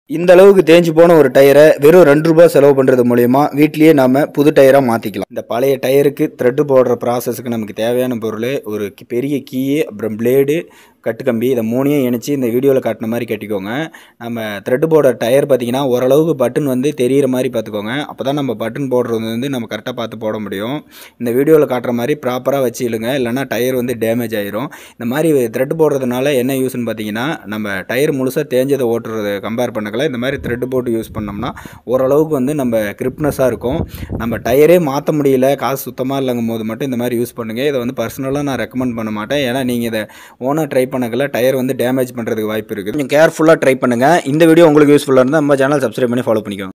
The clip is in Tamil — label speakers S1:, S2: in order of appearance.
S1: இந்த அளவுக்கு தேஞ்சு போன ஒரு டயரை வெறும் ரெண்டு ரூபாய் செலவு பண்ணுறது மூலயமா வீட்லேயே நாம புது டயராக மாற்றிக்கலாம் இந்த பழைய டயருக்கு த்ரெட்டு போடுற ப்ராசஸுக்கு நமக்கு தேவையான பொருள் ஒரு கி- பெரிய கீ அப்புறம் பிளேடு கட்டுக்கம்பி இதை மூணையும் இணைச்சி இந்த வீடியோவில் காட்டின மாதிரி கட்டிக்கோங்க நம்ம த்ரெட்டு போடுற டயர் பார்த்தீங்கன்னா ஓரளவுக்கு பட்டன் வந்து தெரியிற மாதிரி பார்த்துக்கோங்க அப்போ தான் நம்ம பட்டன் போடுறது வந்து நம்ம கரெக்டாக பார்த்து போட முடியும் இந்த வீடியோவில் காட்டுற மாதிரி ப்ராப்பராக வச்சு இழுங்க இல்லைன்னா டயர் வந்து டேமேஜ் ஆயிரும் இந்த மாதிரி த்ரெட் போடுறதுனால என்ன யூஸ்னு பார்த்தீங்கன்னா நம்ம டயர் முழுசாக தேஞ்சதை ஓட்டுறது கம்பேர் பண்ணக்கல இந்த மாதிரி த்ரெட் போட்டு யூஸ் பண்ணோம்னா ஓரளவுக்கு வந்து நம்ம கிரிப்னஸாக இருக்கும் நம்ம டயரே மாற்ற முடியல காசு சுத்தமாக இல்லைங்கும் போது மட்டும் இந்த மாதிரி யூஸ் பண்ணுங்கள் இதை வந்து பர்சனலாக நான் ரெக்கமெண்ட் பண்ண மாட்டேன் ஏன்னா நீங்கள் இதை ஓனாக ட்ரை பண்ணக்கல டயர் வந்து டேமேஜ் பண்ணுறதுக்கு வாய்ப்பு இருக்குது கொஞ்சம் கேர்ஃபுல்லாக ட்ரை பண்ணுங்கள் இந்த வீடியோ உங்களுக்கு யூஸ்ஃபுல்லாக இருந்தால் நம்ம சேனல் சப்ஸ்கிரைப் பண்ணி ஃபாலோ பண்ணிக்கோங்க